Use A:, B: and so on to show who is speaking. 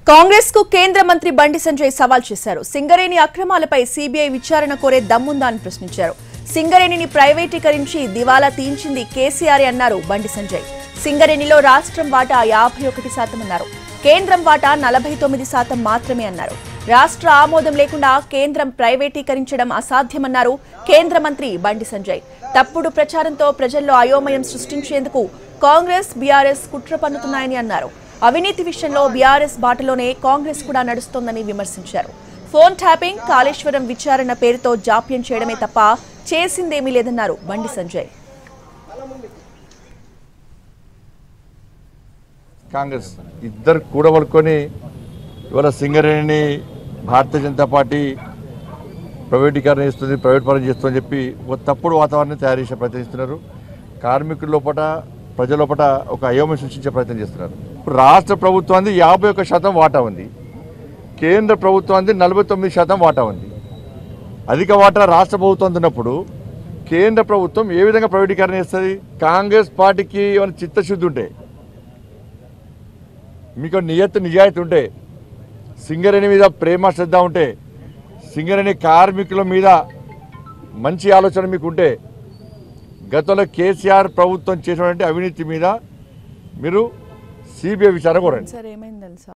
A: కాంగ్రెస్ కు కేంద్ర మంత్రి బండి సంజయ్ సవాల్ చేశారు సింగరేణి అక్రమాలపై సీబీఐ విచారణ కోరే దమ్ముందా అని ప్రశ్నించారు సింగరేణిని ప్రైవేటీకరించి దివాలా తీయించింది కేసీఆర్ అన్నారు బండి సంజయ్ సింగరేణిలో రాష్ట్రం వాటా యాభై ఒకటి శాతం అన్నారు కేంద్రం వాటా నలభై తొమ్మిది శాతం మాత్రమే అన్నారు రాష్ట్ర ఆమోదం లేకుండా కేంద్రం ప్రైవేటీకరించడం అసాధ్యమన్నారు కేంద్ర మంత్రి బండి సంజయ్ తప్పుడు ప్రచారంతో ప్రజల్లో అయోమయం సృష్టించేందుకు కాంగ్రెస్ బీఆర్ఎస్ కుట్ర పన్నుతున్నాయని అన్నారు అవినీతి విషయంలో బీఆర్ఎస్ బాటలోనే కాంగ్రెస్ కూడా నడుస్తోందని విమర్శించారు ఫోన్ ట్యాపింగ్ కాళేశ్వరం విచారణ పేరుతో జాప్యం చేయడమే తప్ప చేసిందేమీ లేదన్నారు బండి సంజయ్
B: కాంగ్రెస్ ఇద్దరు కూడబడుకొని ఇవాళ సింగరేణిని భారతీయ జనతా పార్టీ ప్రైవేటీకరణ చేస్తుంది ప్రైవేట్ పరం చేస్తుందని చెప్పి ఒక తప్పుడు వాతావరణం తయారు చేసే ప్రయత్నం చేస్తున్నారు కార్మికుల లోపల ప్రజల లోపల ఒక అయోమయం సృష్టించే ప్రయత్నం చేస్తున్నారు ఇప్పుడు రాష్ట్ర ప్రభుత్వానికి యాభై ఒక్క శాతం వాటా ఉంది కేంద్ర ప్రభుత్వానికి నలభై తొమ్మిది శాతం వాటా ఉంది అధిక వాటా రాష్ట్ర ప్రభుత్వం ఉన్నప్పుడు కేంద్ర ప్రభుత్వం ఏ విధంగా ప్రైవేటీకరణ చేస్తుంది కాంగ్రెస్ పార్టీకి ఏమైనా చిత్తశుద్ధి ఉంటే మీకు నియత్తు నిజాయితీ ఉంటే సింగరేణి మీద ప్రేమ శ్రద్ధ ఉంటే సింగరేణి కార్మికుల మీద మంచి ఆలోచన మీకు ఉంటే గతంలో కేసీఆర్ ప్రభుత్వం చేసినటువంటి అవినీతి మీద మీరు సిబిఐ విచారణ కోరండి
A: సార్ ఏమైంది తెలుసా